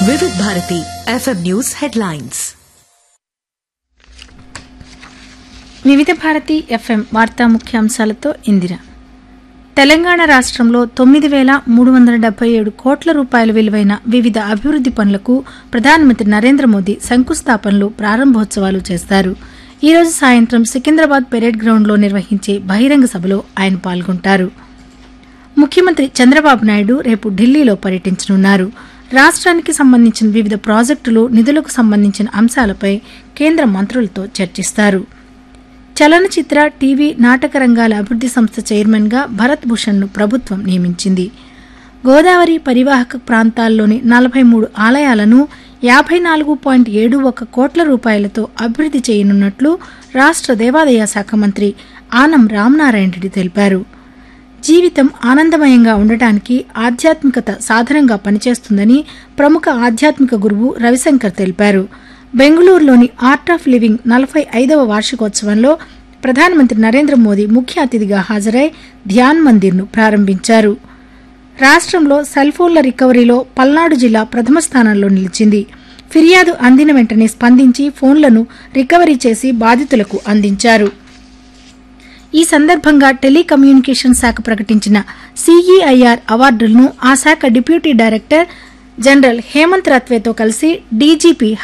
వివిధ Bharati FM news headlines వివిధ Bharati FM వార్తా ముఖ్యాంశాలతో ఇందిర తెలంగాణ రాష్ట్రంలో తొమ్మిది వేల మూడు వందల డెబ్బై ఏడు కోట్ల రూపాయల విలువైన వివిధ అభివృద్ది పనులకు ప్రధానమంత్రి నరేంద్ర మోదీ శంకుస్థాపనలు ప్రారంభోత్సవాలు చేస్తారు ఈ రోజు సాయంత్రం సికింద్రాబాద్ పెరేడ్ గ్రౌండ్లో నిర్వహించే బహిరంగ సభలో ఆయన పాల్గొంటారు ముఖ్యమంత్రి చంద్రబాబు నాయుడు రేపు ఢిల్లీలో పర్యటించనున్నారు రాష్ట్రానికి సంబంధించిన వివిధ ప్రాజెక్టులు నిధులకు సంబంధించిన అంశాలపై కేంద్ర మంత్రులతో చర్చిస్తారు చలనచిత్ర టీవీ నాటక రంగాల అభివృద్ది సంస్థ చైర్మన్గా భరత్ భూషణ్ను ప్రభుత్వం నియమించింది గోదావరి పరివాహక ప్రాంతాల్లోని నలభై మూడు ఆలయాలను యాభై నాలుగు పాయింట్ ఏడు ఒక కోట్ల రూపాయలతో అభివృద్ది చేయనున్నట్లు రాష్ట్ర దేవాదాయ శాఖ మంత్రి ఆనం రామనారాయణ రెడ్డి తెలిపారు జీవితం ఆనందమయంగా ఉండటానికి ఆధ్యాత్మికత సాధనంగా పనిచేస్తుందని ప్రముఖ ఆధ్యాత్మిక గురువు రవిశంకర్ తెలిపారు బెంగళూరులోని ఆర్ట్ ఆఫ్ లివింగ్ నలభై ఐదవ వార్షికోత్సవంలో ప్రధానమంత్రి నరేంద్ర మోదీ ముఖ్య అతిథిగా హాజరై ధ్యాన్ మందిర్ను ప్రారంభించారు రాష్ట్రంలో సెల్ ఫోన్ల రికవరీలో పల్నాడు జిల్లా ప్రథమ స్థానంలో నిలిచింది ఫిర్యాదు అందిన వెంటనే స్పందించి ఫోన్లను రికవరీ చేసి బాధితులకు అందించారు ఈ సందర్భంగా టెలికమ్యూనికేషన్ శాఖ ప్రకటించిన సిఈఐఆర్ అవార్డులను ఆ శాఖ డిప్యూటీ డైరెక్టర్ జనరల్ హేమంత్ రత్వేతో కలిసి డీజీపీ